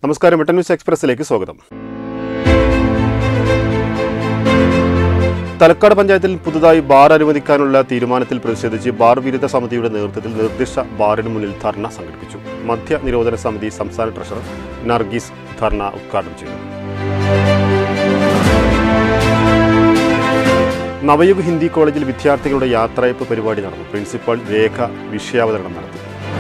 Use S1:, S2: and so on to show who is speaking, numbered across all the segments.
S1: നമസ്കാരം വെട്ടൻ ന്യൂസ് എക്സ്പ്രസിലേക്ക് സ്വാഗതം തലക്കാട് പഞ്ചായത്തിൽ പുതുതായി ബാർ അനുവദിക്കാനുള്ള തീരുമാനത്തിൽ പ്രതിഷേധിച്ച് ബാർ വിരുദ്ധ സമിതിയുടെ നേതൃത്വത്തിൽ നിർദ്ദിഷ്ട ബാറിന് മുന്നിൽ ധർണ സംഘടിപ്പിച്ചു മദ്യ നിരോധന സമിതി സംസ്ഥാന ട്രഷറർ നർഗീസ് ധർണ ഉദ്ഘാടനം ചെയ്തു നവയുഗ് ഹിന്ദി കോളേജിൽ വിദ്യാർത്ഥികളുടെ യാത്രയപ്പ് പരിപാടി നടന്നു പ്രിൻസിപ്പൽ രേഖ വിഷയാവതരണം നടത്തി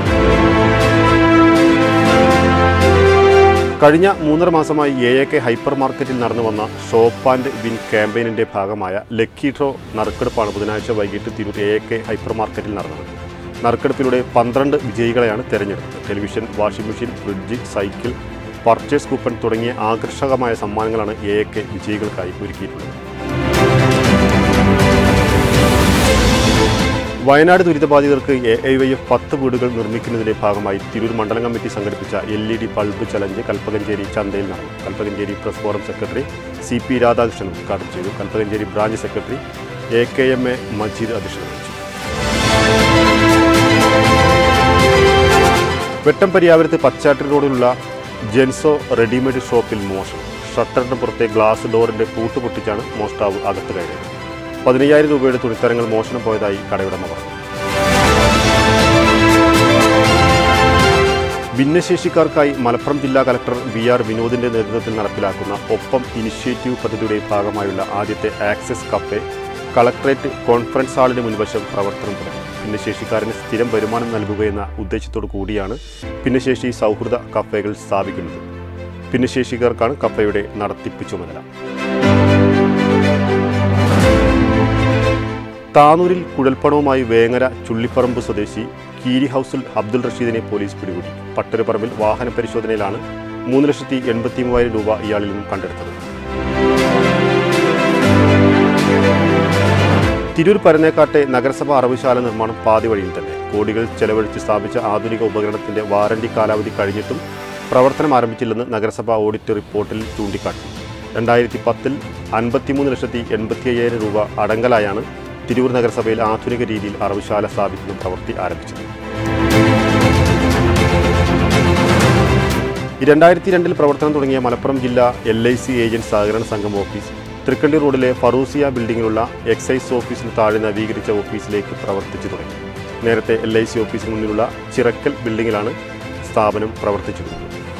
S1: കഴിഞ്ഞ മൂന്നര മാസമായി എ എ കെ ഹൈപ്പർ മാർക്കറ്റിൽ നടന്നു വന്ന ഷോപ്പ് ആൻഡ് വിൻ ക്യാമ്പയിനിന്റെ ഭാഗമായ ലക്കി ഡ്രോ നറുക്കെടുപ്പാണ് ബുധനാഴ്ച വൈകിട്ട് Tirur A A K hyper മാർക്കറ്റിൽ നടന്നത് നറുക്കെടുപ്പിലൂടെ പന്ത്രണ്ട് വിജയികളെയാണ് തെരഞ്ഞെടുത്തത് television washing machine fridge cycle purchase coupon തുടങ്ങിയ ആകർഷകമായ സമ്മാനങ്ങളാണ് എ എ കെ വിജയികൾക്കായി ഒരുക്കിയിട്ടുള്ളത് വയനാട് ദുരിതബാധിതർക്ക് എ ഐ വൈ എഫ് പത്ത് വീടുകൾ നിർമ്മിക്കുന്നതിന്റെ ഭാഗമായി തിരൂർ മണ്ഡലം കമ്മിറ്റി സംഘടിപ്പിച്ച L E D bulb challenge Kalpakanchery ചന്തയിൽ നടന്നു Kalpakanchery press forum secretary C P Radhakrishnan ഉദ്ഘാടനം ചെയ്തു Kalpakanchery branch secretary A K M A Majeed അധ്യക്ഷത വഹിച്ചു വെട്ടം പരിയാപുരത്ത് പച്ചാട്ടി റോഡിലുള്ള ജെൻസോ റെഡിമെയ്ഡ് ഷോപ്പിൽ മോഷണം ഷട്ടറിന് പുറത്തെ ഗ്ലാസ് ഡോറിന്റെ പൂട്ട് പൊട്ടിച്ചാണ് മോഷ്ടാവ് അകത്ത് കയറിയത് പതിനയ്യായിരം രൂപയുടെ തുണിത്തരങ്ങൾ മോഷണം പോയതായി കടയുടമ പറഞ്ഞു ഭിന്നശേഷിക്കാർക്കായി മലപ്പുറം ജില്ലാ കലക്ടർ വി ആർ വിനോദിന്റെ നേതൃത്വത്തിൽ നടപ്പിലാക്കുന്ന ഒപ്പം ഇനിഷ്യേറ്റീവ് പദ്ധതിയുടെ ഭാഗമായുള്ള ആദ്യത്തെ ആക്സസ് കഫേ കളക്ടറേറ്റ് കോൺഫറൻസ് ഹാളിന് മുൻവശം പ്രവർത്തനം തുടങ്ങി ഭിന്നശേഷിക്കാരന് സ്ഥിരം വരുമാനം നൽകുകയെന്ന ഉദ്ദേശത്തോടു കൂടിയാണ് ഭിന്നശേഷി സൗഹൃദ കഫേകൾ സ്ഥാപിക്കുന്നത് ഭിന്നശേഷിക്കാർക്കാണ് കഫേയുടെ നടത്തിപ്പ് ചുമതല താനൂരിൽ കുഴൽപ്പണവുമായി വേങ്ങര ചുള്ളിപ്പറമ്പ് സ്വദേശി കീരി ഹൗസിൽ അബ്ദുൾ റഷീദിനെ പോലീസ് പിടികൂടി പട്ടരുപറമ്പിൽ വാഹന പരിശോധനയിലാണ് മൂന്ന് ലക്ഷത്തി എൺപത്തി മൂവായിരം രൂപ ഇയാളിൽ നിന്നും കണ്ടെടുത്തത് തിരൂർ പരന്നേക്കാട്ടെ നഗരസഭ അറവുശാല നിർമ്മാണം പാതി വഴിയിൽ തന്നെ കോടികൾ ചെലവഴിച്ച് സ്ഥാപിച്ച ആധുനിക ഉപകരണത്തിന്റെ വാറന്റി കാലാവധി കഴിഞ്ഞിട്ടും പ്രവർത്തനം ആരംഭിച്ചില്ലെന്ന് നഗരസഭ ഓഡിറ്റ് റിപ്പോർട്ടിൽ ചൂണ്ടിക്കാട്ടി രണ്ടായിരത്തി പത്തിൽ അൻപത്തിമൂന്ന് ലക്ഷത്തി എൺപത്തി അയ്യായിരം രൂപ അടങ്കലായാണ് തിരൂർ നഗരസഭയിൽ ആധുനിക രീതിയിൽ അറവുശാല സ്ഥാപിക്കുന്ന പ്രവൃത്തി ആരംഭിച്ചത് രണ്ടായിരത്തി രണ്ടിൽ പ്രവർത്തനം തുടങ്ങിയ മലപ്പുറം ജില്ലാ എൽ ഐ സി ഏജന്റ് സഹകരണ സംഘം ഓഫീസ് തൃക്കണ്ടി റോഡിലെ ഫറൂസിയ ബിൽഡിങ്ങിലുള്ള എക്സൈസ് ഓഫീസിന് താഴെ നവീകരിച്ച ഓഫീസിലേക്ക് പ്രവർത്തിച്ചു തുടങ്ങി നേരത്തെ എൽ ഐ സി ഓഫീസിന് മുന്നിലുള്ള ചിറക്കൽ ബിൽഡിങ്ങിലാണ് സ്ഥാപനം പ്രവർത്തിച്ചിരുന്നത്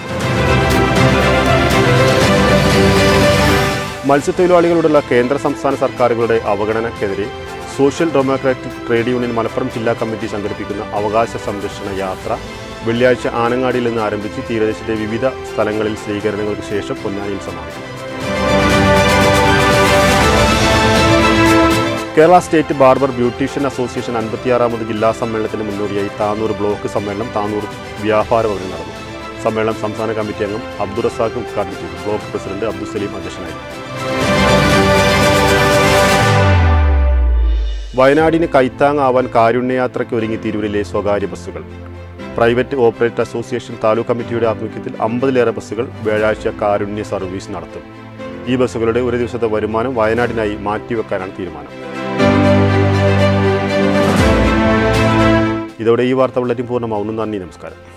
S1: മത്സ്യത്തൊഴിലാളികളോടുള്ള കേന്ദ്ര സംസ്ഥാന സർക്കാരുകളുടെ അവഗണനക്കെതിരെ social democratic trade union Malappuram ജില്ലാ കമ്മിറ്റി സംഘടിപ്പിക്കുന്ന അവകാശ സംരക്ഷണ യാത്ര വെള്ളിയാഴ്ച ആനങ്ങാടിയിൽ നിന്ന് ആരംഭിച്ച് തീരദേശത്തെ വിവിധ സ്ഥലങ്ങളിൽ സ്വീകരണങ്ങൾക്ക് ശേഷം പൊന്നാനിയിൽ സമാപിക്കും Kerala state barber beautician association അൻപത്തിയാറാമത് ജില്ലാ സമ്മേളനത്തിന് മുന്നോടിയായി താനൂർ ബ്ലോക്ക് സമ്മേളനം താനൂർ വ്യാപാര ഭവനിൽ നടന്നു സമ്മേളനം സംസ്ഥാന കമ്മിറ്റി അംഗം അബ്ദുൾ റസാഖ് ഉദ്ഘാടനം ചെയ്തു ബ്ലോക്ക് പ്രസിഡന്റ് അബ്ദുൽ സലീം അധ്യക്ഷനായി വയനാടിന് കൈത്താങ്ങാവാൻ കാരുണ്യയാത്രയ്ക്ക് ഒരുങ്ങി തിരൂരിലെ സ്വകാര്യ ബസ്സുകൾ പ്രൈവറ്റ് ഓപ്പറേറ്റർ അസോസിയേഷൻ താലൂക്ക് കമ്മിറ്റിയുടെ ആഭിമുഖ്യത്തിൽ അമ്പതിലേറെ ബസ്സുകൾ വ്യാഴാഴ്ച കാരുണ്യ സർവീസ് നടത്തും ഈ ബസ്സുകളുടെ ഒരു ദിവസത്തെ വരുമാനം വയനാടിനായി മാറ്റിവെക്കാനാണ് തീരുമാനം ഇതോടെ ഈ വാർത്ത ബുള്ളറ്റിൻ പൂർണ്ണമാവുന്നു നന്ദി നമസ്കാരം